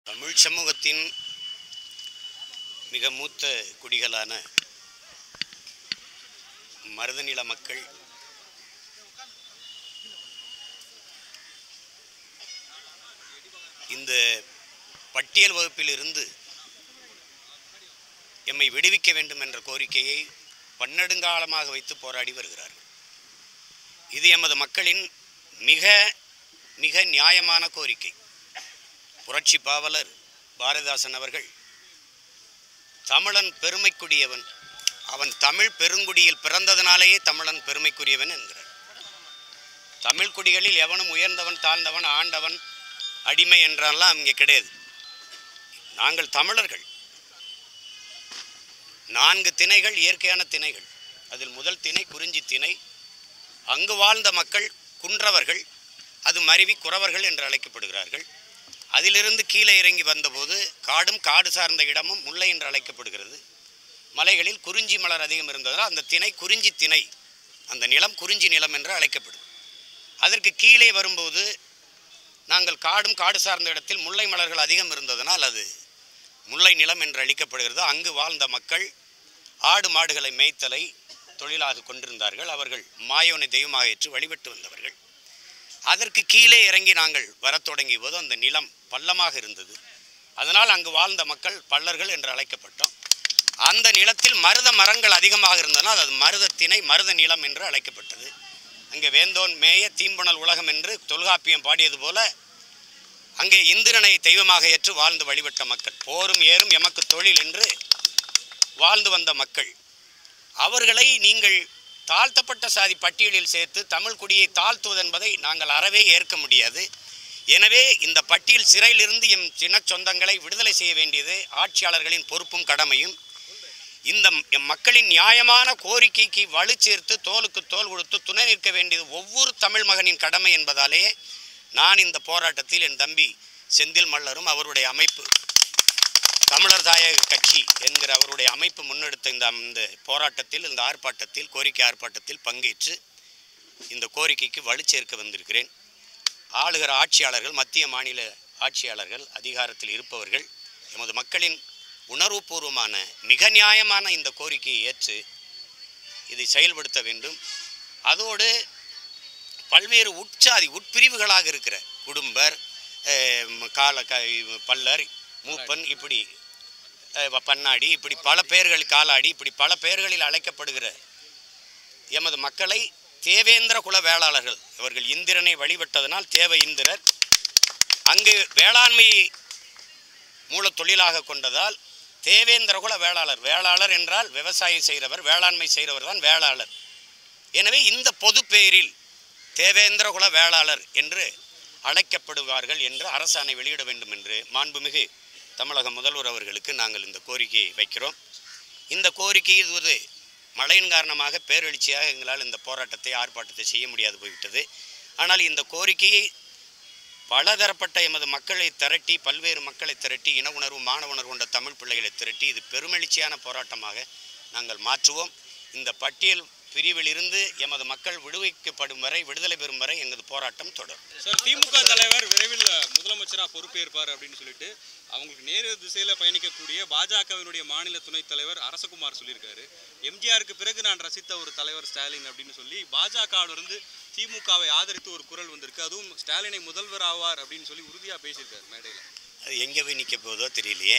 தமிழ் சமூகத்தின் மிக மூத்த குடிகளான மருதநில மக்கள் இந்த பட்டியல் வகுப்பிலிருந்து எம்மை விடுவிக்க வேண்டும் என்ற கோரிக்கையை பன்னெடுங்காலமாக வைத்து போராடி வருகிறார்கள் இது எமது மக்களின் மிக மிக நியாயமான கோரிக்கை புரட்சி பாவலர் பாரதிதாசன் அவர்கள் தமிழன் பெருமைக்குரியவன் அவன் தமிழ் பெருங்குடியில் பிறந்ததனாலேயே தமிழன் பெருமைக்குரியவன் என்கிறார் தமிழ் குடிகளில் எவனும் உயர்ந்தவன் தாழ்ந்தவன் ஆண்டவன் அடிமை என்றெல்லாம் இங்கே கிடையாது நாங்கள் தமிழர்கள் நான்கு திணைகள் இயற்கையான திணைகள் அதில் முதல் திணை குறிஞ்சி திணை அங்கு வாழ்ந்த மக்கள் குன்றவர்கள் அது மருவி குறவர்கள் என்று அழைக்கப்படுகிறார்கள் அதிலிருந்து கீழே இறங்கி வந்தபோது காடும் காடு சார்ந்த இடமும் முல்லை என்று அழைக்கப்படுகிறது மலைகளில் குறிஞ்சி மலர் அதிகம் இருந்ததால் அந்த திணை குறிஞ்சி திணை அந்த நிலம் குறிஞ்சி நிலம் என்று அழைக்கப்படும் அதற்கு கீழே வரும்போது நாங்கள் காடும் காடு சார்ந்த இடத்தில் முல்லை மலர்கள் அதிகம் இருந்ததனால் அது முல்லை நிலம் என்று அழைக்கப்படுகிறது அங்கு வாழ்ந்த மக்கள் ஆடு மாடுகளை மேய்த்தலை தொழிலாக கொண்டிருந்தார்கள் அவர்கள் மாயோனை தெய்வமாக ஏற்று வழிபட்டு வந்தவர்கள் அதற்கு கீழே இறங்கி நாங்கள் வரத் தொடங்கிய போது அந்த நிலம் பள்ளமாக இருந்தது அதனால் அங்கு வாழ்ந்த மக்கள் பள்ளர்கள் என்று அழைக்கப்பட்டோம் அந்த நிலத்தில் மருத மரங்கள் அதிகமாக இருந்ததனால் அது மருத திணை மருத நிலம் என்று அழைக்கப்பட்டது அங்கே வேந்தோன் மேய தீம்புணல் உலகம் என்று தொல்காப்பியம் பாடியது போல அங்கே இந்திரனை தெய்வமாக ஏற்று வாழ்ந்து வழிபட்ட மக்கள் போரும் ஏறும் எமக்கு தொழில் என்று வாழ்ந்து வந்த மக்கள் அவர்களை நீங்கள் தாழ்த்தப்பட்ட சாதி பட்டியலில் சேர்த்து தமிழ் குடியை தாழ்த்துவது என்பதை நாங்கள் அறவே ஏற்க முடியாது எனவே இந்த பட்டியல் சிறையிலிருந்து எம் சின்ன சொந்தங்களை விடுதலை செய்ய வேண்டியது ஆட்சியாளர்களின் பொறுப்பும் கடமையும் இந்த எம் மக்களின் நியாயமான கோரிக்கைக்கு வலு சேர்த்து தோலுக்கு தோல் கொடுத்து துணை நிற்க வேண்டியது ஒவ்வொரு தமிழ் மகனின் கடமை என்பதாலேயே நான் இந்த போராட்டத்தில் என் தம்பி செந்தில் மல்லரும் அவருடைய அமைப்பு தமிழர் தாயக கட்சி என்கிற அவருடைய அமைப்பு முன்னெடுத்த இந்த இந்த போராட்டத்தில் இந்த ஆர்ப்பாட்டத்தில் கோரிக்கை ஆர்ப்பாட்டத்தில் பங்கேற்று இந்த கோரிக்கைக்கு வலு சேர்க்க வந்திருக்கிறேன் ஆளுகிற ஆட்சியாளர்கள் மத்திய மாநில ஆட்சியாளர்கள் அதிகாரத்தில் இருப்பவர்கள் எமது மக்களின் உணர்வுபூர்வமான மிக நியாயமான இந்த கோரிக்கையை ஏற்று இதை செயல்படுத்த வேண்டும் அதோடு பல்வேறு உட்சாதி உட்பிரிவுகளாக இருக்கிற குடும்பர் அஹ், கால க பல்லர் மூப்பன் இப்படி அஹ், பன்னாடி இப்படி பல பெயர்கள் காலாடி இப்படி பல பெயர்களில் அழைக்கப்படுகிற எமது மக்களை தேவேந்திர குல வேளாளர்கள் இவர்கள் இந்திரனை வழிபட்டதனால் தேவ இந்திரர் அங்கு வேளாண்மையை மூலத் தொழிலாக கொண்டதால் தேவேந்திர குல வேளாளர் வேளாளர் என்றால் விவசாயம் செய்கிறவர் வேளாண்மை செய்கிறவர் தான் வேளாளர் எனவே இந்த பொது பெயரில் தேவேந்திர குல வேளாளர் என்று அழைக்கப்படுவார்கள் என்று அரசாணை வெளியிட வேண்டும் என்று மாண்புமிகு தமிழக முதல்வர் அவர்களுக்கு நாங்கள் இந்த கோரிக்கையை வைக்கிறோம் இந்த கோரிக்கை இது ஒரு மழையின் காரணமாக பேரெழுச்சியாக எங்களால் இந்த போராட்டத்தை ஆர்ப்பாட்டத்தை செய்ய முடியாது போய்விட்டது ஆனால் இந்த கோரிக்கையை பலதரப்பட்ட எமது மக்களை திரட்டி பல்வேறு மக்களை திரட்டி இன உணர்வு மாணவ உணர்வு கொண்ட தமிழ் பிள்ளைகளை திரட்டி இது பெருமெழுச்சியான போராட்டமாக நாங்கள் மாற்றுவோம் இந்த பட்டியல் பிரிவிலிருந்து எமது மக்கள் விடுவிக்கப்படும் வரை விடுதலை பெறும் வரை எங்களது போராட்டம் தொடரும் சார் திமுக தலைவர் விரைவில் முதலமைச்சரா பொறுப்பேற்பார் அப்படின்னு சொல்லிட்டு அவங்களுக்கு நேரு திசையில பயணிக்கக்கூடிய பாஜகவினுடைய மாநில துணைத் தலைவர் அரசகுமார் சொல்லியிருக்காரு எம்ஜிஆருக்கு பிறகு நான் ரசித்த ஒரு தலைவர் ஸ்டாலின் அப்படின்னு சொல்லி பாஜகவிலிருந்து திமுகவை ஆதரித்து ஒரு குரல் வந்திருக்கு அதுவும் ஸ்டாலினை முதல்வர் ஆவார் அப்படின்னு சொல்லி உறுதியா பேசியிருக்காரு மேடையில அது எங்கே போய் நிற்க போதோ தெரியலையே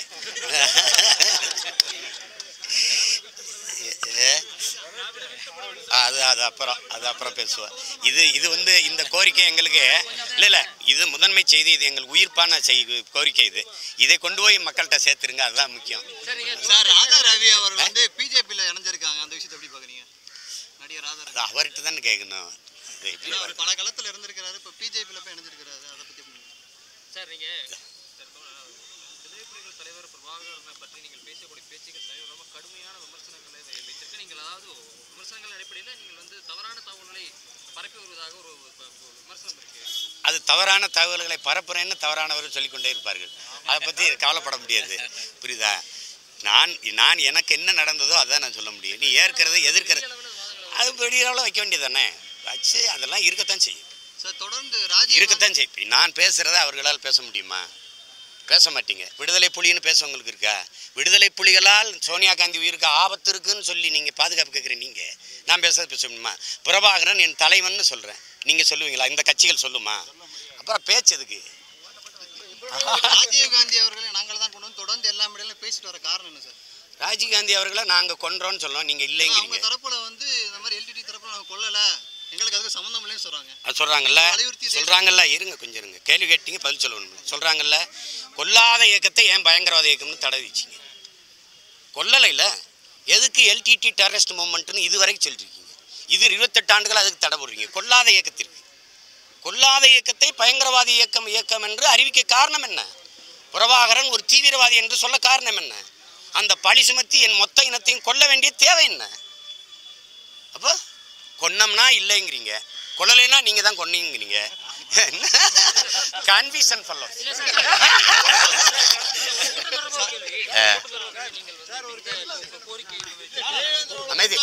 ஏ? அது அது அப்புறம் அது அப்புறம் பேசுவேன் இது இது வந்து இந்த கோரிக்கை எங்களுக்கு இல்லை இல்லை இது முதன்மை செய்தி இது எங்களுக்கு உயிர்ப்பான செய்தி கோரிக்கை இது இதை கொண்டு போய் மக்கள்கிட்ட சேர்த்துருங்க அதுதான் முக்கியம் சார் ராதா ரவி அவர்கள் வந்து பிஜேபியில் இணைஞ்சிருக்காங்க அந்த விஷயத்தை எப்படி பார்க்குறீங்க நடிகர் ராதா அது ரவி அவர்கிட்ட தானே கேட்கணும் அது எப்படி ஏன்னா அவர் பார்க்க- பல காலத்தில் இருந்திருக்கிறாரு இப்போ பிஜேபியில் போய் இணைஞ்சிருக்கிறாரு அதை பற்றி எப்படி சார் நீங்க விடுதலை புலிகள் தலைவர் பிரபாகரனை பற்றி நீங்கள் பேசக்கூடிய பேச்சுகள் தலைவர் ரொம்ப கடுமையான விமர்சனங்களை வை- வைத்திருக்க நீங்கள் அதாவது விமர்சனங்கள் அடிப்படையில் நீங்கள் வந்து தவறான தகவல்களை பரப்பி வருவதாக ஒரு ப- ஒரு விமர்சனம் இருக்கு அது தவறான தகவல்களை பரப்புறேன்னு தவறானவர்கள் சொல்லிக்கொண்டே இருப்பார்கள் அதை பற்றி கவலைப்பட முடியாது புரியுதா நான் நான் எனக்கு என்ன நடந்ததோ அதான் நான் சொல்ல முடியும் நீ ஏற்கிறது எதிர்க்கிறது அது பெரிய அளவில் வைக்க வேண்டியதானே வச்சு அதெல்லாம் இருக்கத்தான் செய்யும் சார் தொடர்ந்து ராஜீவ் இருக்கத்தான் செய்யும் இப்ப நான் பேசுகிறத அவர்களால் பேச முடியுமா பேச மாட்டீங்க விடுதலை புலின்னு பேச உங்களுக்கு இருக்கா விடுதலை புலிகளால் சோனியா காந்தி உயிருக்கு ஆபத்து இருக்குன்னு சொல்லி நீங்கள் பாதுகாப்பு கேட்குற நீங்கள் நான் பேசுறது பேச முடியுமா பிரபாகரன் என் தலைவன்னு சொல்கிறேன் நீங்கள் சொல்லுவீங்களா இந்த கட்சிகள் சொல்லுமா அப்புறம் பேச்சு எதுக்கு ராஜீவ் காந்தி அவர்களை நாங்கள் தான் கொண்டு வந்து தொடர்ந்து எல்லா மீடியாலும் பேசிட்டு வர காரணம் என்ன சார் ராஜீவ்காந்தி அவர்களை நாங்கள் கொன்றோன்னு சொல்லுவோம் நீங்கள் அவங்க இல்லைங்கிறீங்க தரப்புல வந்து இந்த மாதிரி எல்டிடி தரப்புல நாங்க கொல்லல எங்களுக்கு அதுக்கு சம்மந்தம் இல்லைன்னு சொல்றாங்க அது சொல்கிறாங்கல்ல வலியுறுத்தி இதே- சொல்கிறாங்கல்ல இருங்க கொஞ்சம் இருங்க கேள்வி கேட்டீங்க பதில் சொல்லணும் சொல்கிறாங்கல்ல கொல்லாத இயக்கத்தை ஏன் பயங்கரவாத இயக்கம்னு தடை வச்சிங்க கொல்லலைல எதுக்கு எல்டிடி டெரரிஸ்ட் மூமெண்ட்னு இது வரைக்கும் சொல்லிருக்கீங்க இது இருபத்தெட்டு ஆண்டுகள் அதுக்கு தடை போடுறீங்க கொல்லாத இயக்கத்திற்கு கொல்லாத இயக்கத்தை பயங்கரவாத இயக்கம் இயக்கம் என்று அறிவிக்க காரணம் என்ன பிரபாகரன் ஒரு தீவிரவாதி என்று சொல்ல காரணம் என்ன அந்த பழி சுமத்தி என் மொத்த இனத்தையும் கொல்ல வேண்டிய தேவை என்ன அப்போ கொன்னம்னா இல்லைங்கிறீங்க கொல்லலைன்னா நீங்கள் தான் கொன்னீங்கிறீங்க கன்ஃபியூஷன் ஃபல்லோ அமைதி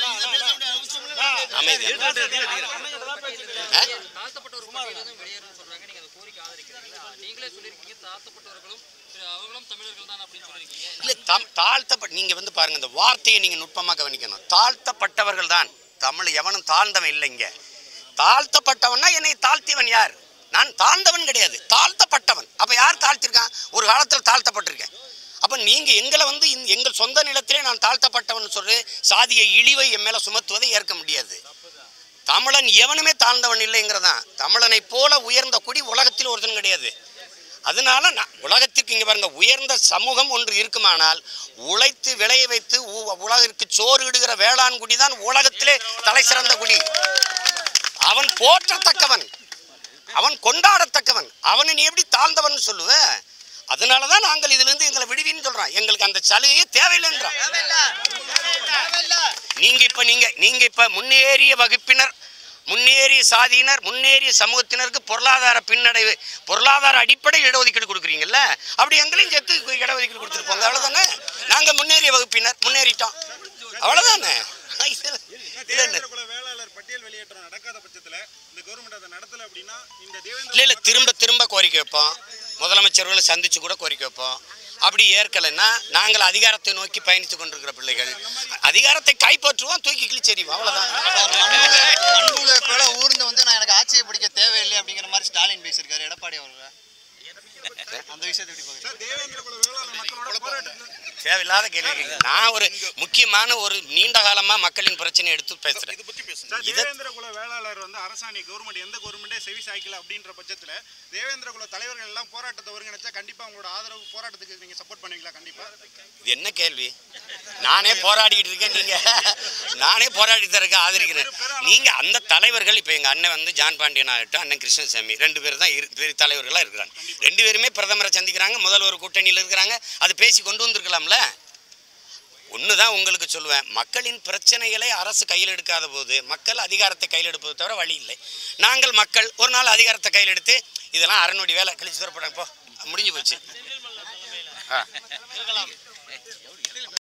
அமைதி ஆ? தாழ்த்தப்பட்டவர் பட்டியலிருந்து வெளியேறும்னு சொல்றாங்க நீங்க அந்த கோரிக்கை ஆதரிக்கிறீங்களா நீங்களே சொல்லியிருக்கீங்க தாழ்த்தப்பட்டவர்களும் திரு அவர்களும் தமிழர்கள் தான் அப்படின்னு சொல்லியிருக்கீங்க இல்லை தம் தாழ்த்தப்பட்ட நீங்கள் வந்து பாருங்க இந்த வார்த்தையை நீங்கள் நுட்பமாக கவனிக்கணும் தாழ்த்தப்பட்டவர்கள் தான் தமிழ் எவனும் தாழ்ந்தவன் இல்லைங்க தாழ்த்தப்பட்டவன்னா என்னை தாழ்த்தியவன் யார் நான் தாழ்ந்தவன் கிடையாது தாழ்த்தப்பட்டவன் அப்போ யார் தாழ்த்திருக்கான் ஒரு காலத்தில் தாழ்த்தப்பட்டிருக்கேன் அப்போ நீங்கள் எங்களை வந்து இந்த எங்கள் சொந்த நிலத்திலே நான் தாழ்த்தப்பட்டவன் சொல்லி சாதிய இழிவை என் மேலே சுமத்துவதை ஏற்க முடியாது தமிழன் எவனுமே தாழ்ந்தவன் இல்லைங்கிறதான் தமிழனை போல உயர்ந்த குடி உலகத்தில் ஒருத்தன் கிடையாது அதனால நான் உலகத்திற்கு இங்கே பாருங்க உயர்ந்த சமூகம் ஒன்று இருக்குமானால் உழைத்து விளைய வைத்து உ- உலகிற்கு சோறு இடுகிற வேளாண் குடி தான் உலகத்திலே தலை சிறந்த குடி அவன் போற்றத்தக்கவன் அவன் கொண்டாடத்தக்கவன் அவனை நீ எப்படி தாழ்ந்தவன் சொல்லுவ அதனால தான் நாங்கள் இதிலிருந்து எங்களை விடுவின்னு சொல்றோம் எங்களுக்கு அந்த சலுகையே தேவையில்லைன்றோம் நீங்க இப்ப நீங்க நீங்க இப்ப முன்னேறிய வகுப்பினர் முன்னேறிய சாதியினர் முன்னேறிய சமூகத்தினருக்கு பொருளாதார பின்னடைவு பொருளாதார அடிப்படையில் இடஒதுக்கீடு கொடுக்குறீங்கல்ல அப்படி எங்களையும் சேர்த்து இடஒதுக்கீடு கொடுத்துட்டு போங்க அவ்வளவுதானே நாங்க முன்னேறிய வகுப்பினர் முன்னேறிட்டோம் அவ்வளவுதானே இதுல- இதுல என்ன? தேவேந்திர குல வேளாளர் பட்டியல் வெளியேற்றம் நடக்காத பட்சத்துல இந்த கவர்மெண்ட் அதை நடத்தல அப்படின்னா இந்த தேவேந்திர இல்லை இல்லை திரும்ப திரும்ப கோரிக்கை வைப்போம் முதலமைச்சர்களை சந்திச்சு கூட கோரிக்கை வைப்போம் அப்படி ஏற்கலைன்னா நாங்கள் அதிகாரத்தை நோக்கி பயணித்து கொண்டிருக்கிற பிள்ளைகள் அதிகாரத்தை கைப்பற்றுவோம் தூக்கி கிழிச்செறிவோம் அவ்வளோதான் மண்புழு போல ஊர்ந்து வந்து நான் எனக்கு ஆட்சியை பிடிக்க தேவையில்லை அப்படிங்கிற மாதிரி ஸ்டாலின் பேசியிருக்காரு எடப்பாடி அவர்கள் அந்த விஷயத்தை எப்படி பாக்குறீங்க தேவேந்திர குல வேளாளர் மக்களோட போராட்டத்தில் தேவையில்லாத கேள்வி கேக்குறீங்க. நான் ஒரு முக்கியமான ஒரு நீண்ட காலமாக மக்களின் பிரச்சனை எடுத்து பேசுகிறேன் சார் இதை- தேவேந்திர குல வேளாளர் வந்து அரசாணை கவர்மெண்ட் எந்த கவர்மெண்டே செவி சாய்க்கல அப்படின்ற பட்சத்துல தேவேந்திர குல தலைவர்கள் எல்லாம் போராட்டத்தை ஒருங்கிணைச்சா கண்டிப்பா உங்களோட ஆதரவு போராட்டத்துக்கு நீங்க சப்போர்ட் பண்ணுவீங்களா கண்டிப்பா இது என்ன கேள்வி நானே போராடிக்கிட்டு இருக்கேன் நீங்க நானே போராடிட்டு இருக்கேன் ஆதரிக்கிறேன் நீங்க அந்த தலைவர்கள் இப்போ எங்க அண்ணன் வந்து ஜான் பாண்டியன் ஆகட்டும் அண்ணன் கிருஷ்ணசாமி ரெண்டு பேரும் தான் இரு பெரிய தலைவர்களாக இருக்கிறாங்க ரெண்டு பேருமே பிரதமரை சந்திக்கிறாங்க முதல்வர் கூட்டணியில் இருக்கிறாங்க அது பேசி கொண்டு வந்திருக்கலாம்ல ஒன்று தான் உங்களுக்கு சொல்லுவேன் மக்களின் பிரச்சனைகளை அரசு கையில் எடுக்காத போது மக்கள் அதிகாரத்தை கையில் எடுப்பதை தவிர வழி இல்லை நாங்கள் மக்கள் ஒரு நாள் அதிகாரத்தை கையில் எடுத்து இதெல்லாம் அறநூடி வேலை கழிச்சு தரப்படாங்க போ முடிஞ்சு போச்சு ஆ